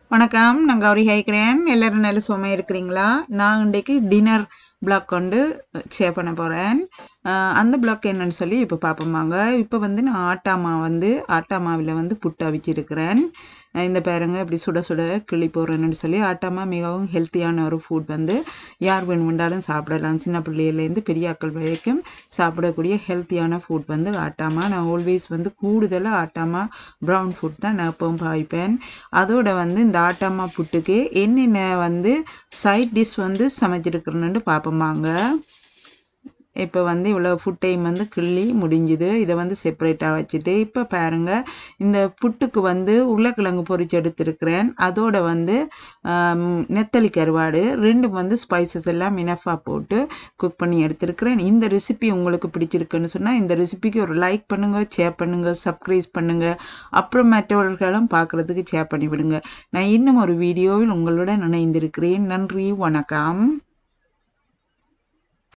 வணக்கம் நான் கௌரி ஹைக்கிறேன் எல்லாரும் நல்ல சும்மா இருக்கிறீங்களா நான் இன்றைக்கு டின்னர் பிளாக் கொண்டு ஷேர் பண்ண போகிறேன் அந்த பிளாக் என்னன்னு சொல்லி இப்போ பார்ப்போமாங்க இப்போ வந்து நான் ஆட்டா மாவு வந்து ஆட்டா மாவில் வந்து புட்டு அவிச்சிருக்கிறேன் அஹ் இந்த பாருங்க இப்படி சுட சுட கிளி போடுறேன்னு சொல்லி ஆட்டாமா மிகவும் ஹெல்த்தியான ஒரு ஃபுட் வந்து யார் வேணுமென்றாலும் சாப்பிடலாம் சின்ன பிள்ளையிலேருந்து பெரிய ஆட்கள் வரைக்கும் சாப்பிடக்கூடிய ஹெல்த்தியான ஃபுட் வந்து ஆட்டாமா நான் ஆல்வேஸ் வந்து கூடுதலாக ஆட்டாமா ப்ரௌன் ஃபுட் தான் நான் எப்பவும் பாய்ப்பேன் அதோட வந்து இந்த ஆட்டாமா புட்டுக்கு என்னென்ன வந்து சைட் டிஷ் வந்து சமைச்சிருக்கிறேன்னு பார்ப்போமாங்க இப்போ வந்து இவ்வளோ ஃபுட் டைம் வந்து கிள்ளி முடிஞ்சுது இதை வந்து செப்பரேட்டாக வச்சுட்டு இப்போ பாருங்கள் இந்த புட்டுக்கு வந்து உருளைக்கிழங்கு பொரிச்சு எடுத்திருக்கிறேன் அதோட வந்து ஆம், நெத்தலி கருவாடு ரெண்டும் வந்து ஸ்பைசஸ் எல்லாம் இனஃபாக போட்டு குக் பண்ணி எடுத்திருக்கிறேன் இந்த ரெசிபி உங்களுக்கு பிடிச்சிருக்குன்னு சொன்னால் இந்த ரெசிபிக்கு ஒரு லைக் பண்ணுங்கள் ஷேர் பண்ணுங்கள் சப்ஸ்கிரைப் பண்ணுங்கள் அப்புறம் மற்றவர்களும் பார்க்குறதுக்கு ஷேர் பண்ணி விடுங்க நான் இன்னும் ஒரு வீடியோவில் உங்களுடன் இணைந்திருக்கிறேன் நன்றி வணக்கம்